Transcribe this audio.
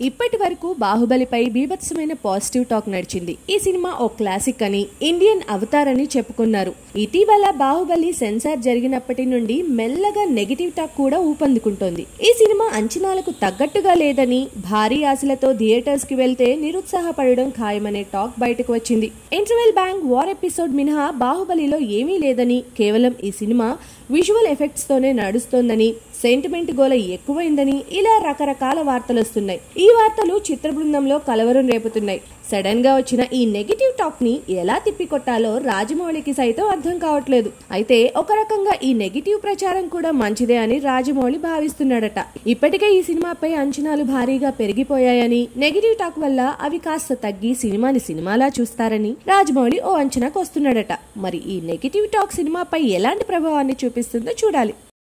ఇప్పటి వరకు బాహుబలిపై బీభత్సమైన పాజిటివ్ టాక్ నడిచింది ఈ సినిమా ఓ క్లాసిక్ అని ఇండియన్ అవతార్ అని చెప్పుకున్నారు ఇటీవల బాహుబలి సెన్సార్ జరిగినప్పటి నుండి మెల్లగా నెగిటివ్ టాక్ కూడా ఊపందుకుంటోంది ఈ సినిమా అంచనాలకు తగ్గట్టుగా లేదని భారీ ఆశలతో థియేటర్స్ కి వెళ్తే నిరుత్సాహపడడం ఖాయమనే టాక్ బయటకు వచ్చింది ఇంటర్వెల్ బ్యాంక్ వార్ ఎపిసోడ్ మినహా బాహుబలిలో ఏమీ లేదని కేవలం ఈ సినిమా విజువల్ ఎఫెక్ట్స్ తోనే నడుస్తోందని సెంటిమెంట్ గోల ఎక్కువైందని ఇలా రకరకాల వార్తలు వస్తున్నాయి ఈ వార్తలు చిత్ర బృందంలో కలవరం రేపుతున్నాయి సడన్ గా వచ్చిన ఈ నెగిటివ్ టాక్ ని ఎలా తిప్పికొట్టాలో రాజమౌళికి సైతం అర్థం కావట్లేదు అయితే ఒక రకంగా ఈ నెగిటివ్ ప్రచారం కూడా మంచిదే అని రాజమౌళి భావిస్తున్నాడట ఇప్పటికే ఈ సినిమాపై అంచనాలు భారీగా పెరిగిపోయాయని నెగిటివ్ టాక్ వల్ల అవి కాస్త తగ్గి సినిమాని సినిమాలా చూస్తారని రాజమౌళి ఓ అంచనాకు వస్తున్నాడట మరి ఈ నెగిటివ్ టాక్ సినిమాపై ఎలాంటి ప్రభావాన్ని చూపిస్తుందో చూడాలి